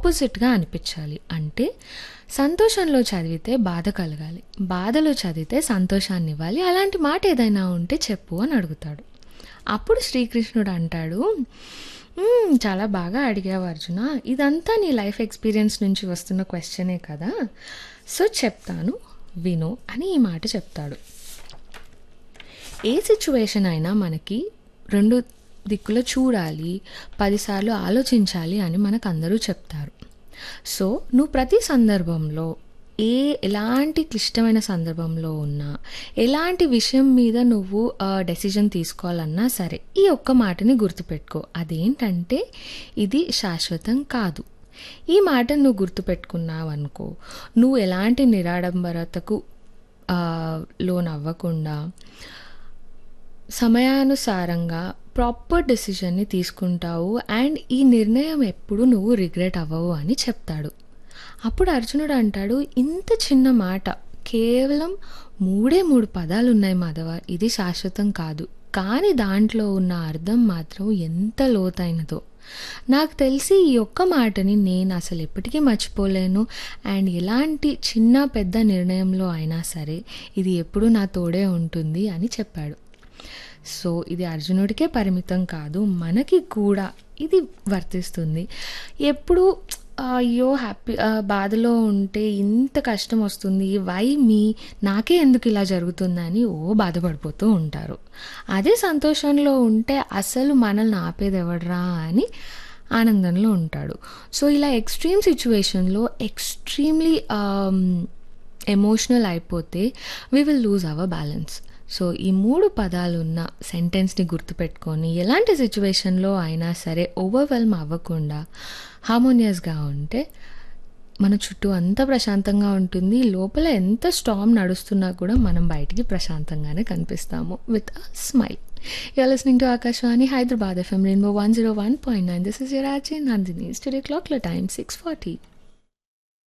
ఆపోజిట్గా అనిపించాలి అంటే సంతోషంలో చదివితే బాధ కలగాలి బాధలో చదివితే సంతోషాన్ని ఇవ్వాలి అలాంటి మాట ఏదైనా ఉంటే చెప్పు అని అడుగుతాడు అప్పుడు శ్రీకృష్ణుడు అంటాడు "మ్మ్, చాలా బాగా అడిగావు అర్జున ఇదంతా నీ లైఫ్ ఎక్స్పీరియన్స్ నుంచి వస్తున్న క్వశ్చనే కదా సో చెప్తాను విను అని ఈ మాట చెప్తాడు ఏ సిచ్యువేషన్ అయినా మనకి రెండు దిక్కులో చూడాలి పదిసార్లు ఆలోచించాలి అని మనకు అందరూ చెప్తారు సో నువ్వు ప్రతి సందర్భంలో ఏ ఎలాంటి క్లిష్టమైన సందర్భంలో ఉన్నా ఎలాంటి విషయం మీద నువ్వు డెసిజన్ తీసుకోవాలన్నా సరే ఈ ఒక్క మాటని గుర్తుపెట్టుకో అదేంటంటే ఇది శాశ్వతం కాదు ఈ మాటను నువ్వు గుర్తుపెట్టుకున్నావు అనుకో నువ్వు ఎలాంటి నిరాడంబరతకు ఆ, లోనవ్వకుండా సమయానుసారంగా ప్రాపర్ డెసిషన్ని తీసుకుంటావు అండ్ ఈ నిర్ణయం ఎప్పుడు నువ్వు రిగ్రెట్ అవ్వవు అని చెప్తాడు అప్పుడు అర్జునుడు అంటాడు ఇంత చిన్న మాట కేవలం మూడే మూడు పదాలు ఉన్నాయి మాధవ ఇది శాశ్వతం కాదు కానీ దాంట్లో ఉన్న అర్థం మాత్రం ఎంత లోతైనదో నాకు తెలిసి ఈ ఒక్క మాటని నేను అసలు ఎప్పటికీ మర్చిపోలేను అండ్ ఎలాంటి చిన్న పెద్ద నిర్ణయంలో అయినా సరే ఇది ఎప్పుడూ నా తోడే ఉంటుంది అని చెప్పాడు సో ఇది అర్జునుడికే పరిమితం కాదు మనకి కూడా ఇది వర్తిస్తుంది ఎప్పుడు అయ్యో హ్యాపీ బాధలో ఉంటే ఇంత కష్టం వస్తుంది వై మీ నాకే ఎందుకు ఇలా జరుగుతుందని ఓ బాధపడిపోతూ ఉంటారు అదే సంతోషంలో ఉంటే అసలు మనల్ని ఆపేది ఎవడరా అని ఆనందంలో ఉంటాడు సో ఇలా ఎక్స్ట్రీమ్ సిచ్యువేషన్లో ఎక్స్ట్రీమ్లీ ఎమోషనల్ అయిపోతే we will lose our balance so ఈ మూడు పదాలు ఉన్న సెంటెన్స్ని గుర్తుపెట్టుకొని ఎలాంటి సిచ్యువేషన్లో అయినా సరే ఓవర్వెల్మ్ అవ్వకుండా హార్మోనియస్గా ఉంటే మన చుట్టూ అంత ప్రశాంతంగా ఉంటుంది లోపల ఎంత స్టామ్ నడుస్తున్నా కూడా మనం బయటికి ప్రశాంతంగానే కనిపిస్తాము with a smile you're listening to Akashvani Hyderabad FM rainbow one zero one point nine this is your RJ Nandini studio క్లాక్ల టైమ్ సిక్స్ ఫార్టీ